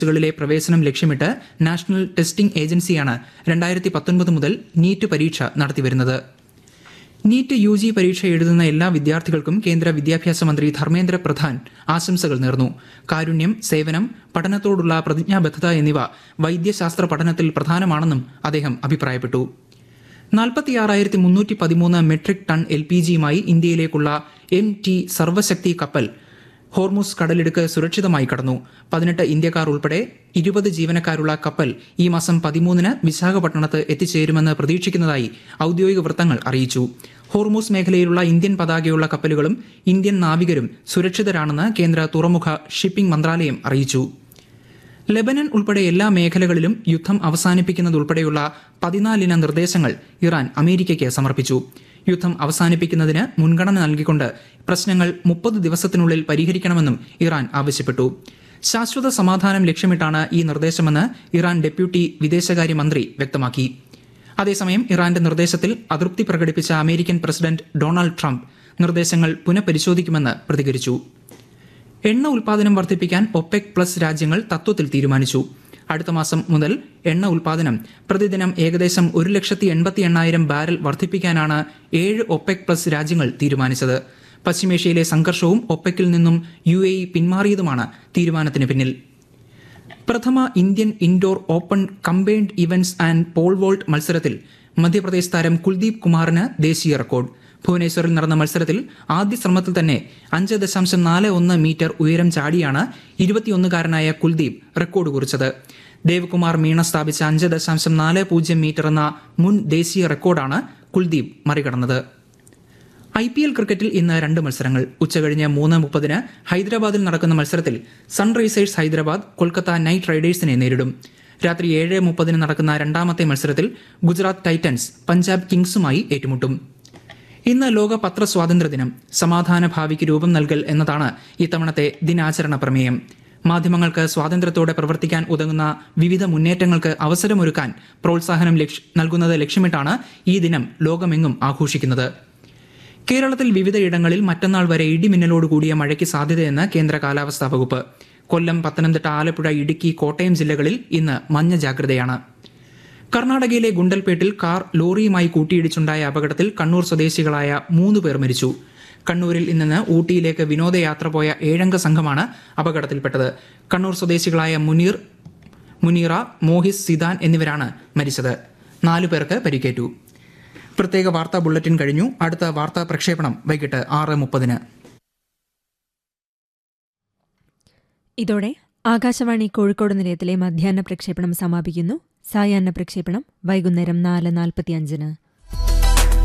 കളിലെ പ്രവേശനം ലക്ഷ്യമിട്ട് നാഷണൽ ടെസ്റ്റിംഗ് ഏജൻസിയാണ് രണ്ടായിരത്തി പത്തൊൻപത് മുതൽ നീറ്റ് പരീക്ഷ നടത്തിവരുന്നത് നീറ്റ് യു ജി പരീക്ഷ എഴുതുന്ന എല്ലാ വിദ്യാർത്ഥികൾക്കും കേന്ദ്ര വിദ്യാഭ്യാസ മന്ത്രി ധർമ്മേന്ദ്ര പ്രധാൻ ആശംസകൾ നേർന്നു കാരുണ്യം സേവനം പഠനത്തോടുള്ള പ്രതിജ്ഞാബദ്ധത എന്നിവ വൈദ്യശാസ്ത്ര പഠനത്തിൽ പ്രധാനമാണെന്നും അദ്ദേഹം അഭിപ്രായപ്പെട്ടു നാൽപ്പത്തിയാറായിരത്തി മുന്നൂറ്റി പതിമൂന്ന് മെട്രിക് ടൺ എൽ പി ജിയുമായി ഇന്ത്യയിലേക്കുള്ള എം ടി സർവശക്തി കപ്പൽ ഹോർമുസ് കടലിടുക്ക് സുരക്ഷിതമായി കടന്നു പതിനെട്ട് ഇന്ത്യക്കാർ ഉൾപ്പെടെ ഇരുപത് ജീവനക്കാരുള്ള കപ്പൽ ഈ മാസം പതിമൂന്നിന് വിശാഖപട്ടണത്ത് എത്തിച്ചേരുമെന്ന് പ്രതീക്ഷിക്കുന്നതായി ഔദ്യോഗിക വൃത്തങ്ങൾ അറിയിച്ചു ഹോർമൂസ് മേഖലയിലുള്ള ഇന്ത്യൻ പതാകയുള്ള കപ്പലുകളും ഇന്ത്യൻ നാവികരും സുരക്ഷിതരാണെന്ന് കേന്ദ്ര തുറമുഖ ഷിപ്പിംഗ് മന്ത്രാലയം അറിയിച്ചു ലെബനൻ ഉൾപ്പെടെ എല്ലാ മേഖലകളിലും യുദ്ധം അവസാനിപ്പിക്കുന്നതുൾപ്പെടെയുള്ള പതിനാലിന നിർദ്ദേശങ്ങൾ ഇറാൻ അമേരിക്കയ്ക്ക് സമർപ്പിച്ചു യുദ്ധം അവസാനിപ്പിക്കുന്നതിന് മുൻഗണന നൽകിക്കൊണ്ട് പ്രശ്നങ്ങൾ മുപ്പത് ദിവസത്തിനുള്ളിൽ പരിഹരിക്കണമെന്നും ഇറാൻ ആവശ്യപ്പെട്ടു ശാശ്വത സമാധാനം ലക്ഷ്യമിട്ടാണ് ഈ നിർദ്ദേശമെന്ന് ഇറാൻ ഡെപ്യൂട്ടി വിദേശകാര്യമന്ത്രി വ്യക്തമാക്കി അതേസമയം ഇറാന്റെ നിർദ്ദേശത്തിൽ അതൃപ്തി പ്രകടിപ്പിച്ച അമേരിക്കൻ പ്രസിഡന്റ് ഡൊണാൾഡ് ട്രംപ് നിർദ്ദേശങ്ങൾ പുനഃപരിശോധിക്കുമെന്ന് പ്രതികരിച്ചു എണ്ണ ഉൽപാദനം വർദ്ധിപ്പിക്കാൻ ഒപെക് പ്ലസ് രാജ്യങ്ങൾ തത്വത്തിൽ തീരുമാനിച്ചു അടുത്ത മാസം മുതൽ എണ്ണ ഉൽപാദനം പ്രതിദിനം ഏകദേശം ഒരു ലക്ഷത്തി എൺപത്തി എണ്ണായിരം ബാരൽ വർദ്ധിപ്പിക്കാനാണ് ഏഴ് ഒപെക് പ്ലസ് രാജ്യങ്ങൾ തീരുമാനിച്ചത് പശ്ചിമേഷ്യയിലെ സംഘർഷവും ഒപെക്കിൽ നിന്നും യു എ ഇ പിന്മാറിയതുമാണ് തീരുമാനത്തിന് പിന്നിൽ പ്രഥമ Indian indoor open combined events and pole vault മത്സരത്തിൽ മധ്യപ്രദേശ് താരം കുൽദീപ് കുമാറിന് ദേശീയ റെക്കോർഡ് ഭുവനേശ്വറിൽ നടന്ന മത്സരത്തിൽ ആദ്യ ശ്രമത്തിൽ തന്നെ അഞ്ച് ദശാംശം നാല് ഒന്ന് മീറ്റർ ഉയരം ചാടിയാണ് ഇരുപത്തിയൊന്നുകാരനായ കുൽദീപ് റെക്കോർഡ് കുറിച്ചത് ദേവകുമാർ മീണ സ്ഥാപിച്ച അഞ്ച് ദശാംശം നാല് പൂജ്യം മീറ്റർ എന്ന മുൻ ദേശീയ റെക്കോർഡാണ് കുൽദീപ് മറികടന്നത് ഐ പി എൽ ക്രിക്കറ്റിൽ ഇന്ന് രണ്ട് മത്സരങ്ങൾ ഉച്ചകഴിഞ്ഞ് മൂന്ന് മുപ്പതിന് ഹൈദരാബാദിൽ നടക്കുന്ന മത്സരത്തിൽ സൺറൈസേഴ്സ് ഹൈദരാബാദ് കൊൽക്കത്ത നൈറ്റ് റൈഡേഴ്സിനെ നേരിടും രാത്രി ഏഴ് മുപ്പതിന് നടക്കുന്ന രണ്ടാമത്തെ മത്സരത്തിൽ ഗുജറാത്ത് ടൈറ്റൻസ് പഞ്ചാബ് കിങ്സുമായി ഏറ്റുമുട്ടും ഇന്ന് ലോക പത്ര സ്വാതന്ത്ര്യ ദിനം സമാധാന ഭാവിക്ക് രൂപം നൽകൽ എന്നതാണ് ഇത്തവണത്തെ ദിനാചരണ പ്രമേയം മാധ്യമങ്ങൾക്ക് സ്വാതന്ത്ര്യത്തോടെ പ്രവർത്തിക്കാൻ ഉതകുന്ന വിവിധ മുന്നേറ്റങ്ങൾക്ക് അവസരമൊരുക്കാൻ പ്രോത്സാഹനം ലക്ഷ്യ- നൽകുന്നത് ലക്ഷ്യമിട്ടാണ് ഈ ദിനം ലോകമെങ്ങും ആഘോഷിക്കുന്നത് കേരളത്തിൽ വിവിധയിടങ്ങളിൽ മറ്റന്നാൾ വരെ ഇടിമിന്നലോട് കൂടിയ മഴയ്ക്ക് സാധ്യതയെന്ന് കേന്ദ്ര കാലാവസ്ഥാ വകുപ്പ് കൊല്ലം പത്തനംതിട്ട ആലപ്പുഴ ഇടുക്കി കോട്ടയം ജില്ലകളിൽ ഇന്ന് മഞ്ഞ ജാഗ്രതയാണ് കർണാടകയിലെ ഗുണ്ടൽപേട്ടിൽ കാർ ലോറിയുമായി കൂട്ടിയിടിച്ചുണ്ടായ അപകടത്തിൽ കണ്ണൂർ സ്വദേശികളായ മൂന്ന് പേർ മരിച്ചു കണ്ണൂരിൽ നിന്ന് ഊട്ടിയിലേക്ക് വിനോദയാത്ര പോയ ഏഴംഗ സംഘമാണ് അപകടത്തിൽപ്പെട്ടത് കണ്ണൂർ സ്വദേശികളായ മുനീർ മുനീറ മോഹിസ് സിദാൻ എന്നിവരാണ് മരിച്ചത് നാലു പേർക്ക് പരിക്കേറ്റു പ്രത്യേക വാർത്താ ബുള്ളറ്റിൻ കഴിഞ്ഞു അടുത്ത വാർത്താ പ്രക്ഷേപണം വൈകിട്ട് ആറ് മുപ്പതിന് ഇതോടെ ആകാശവാണി കോഴിക്കോട് നിലയത്തിലെ മധ്യാഹ്ന പ്രക്ഷേപണം സമാപിക്കുന്നു സായാഹ്ന പ്രക്ഷേപണം വൈകുന്നേരം നാല് നാൽപ്പത്തിയഞ്ചിന്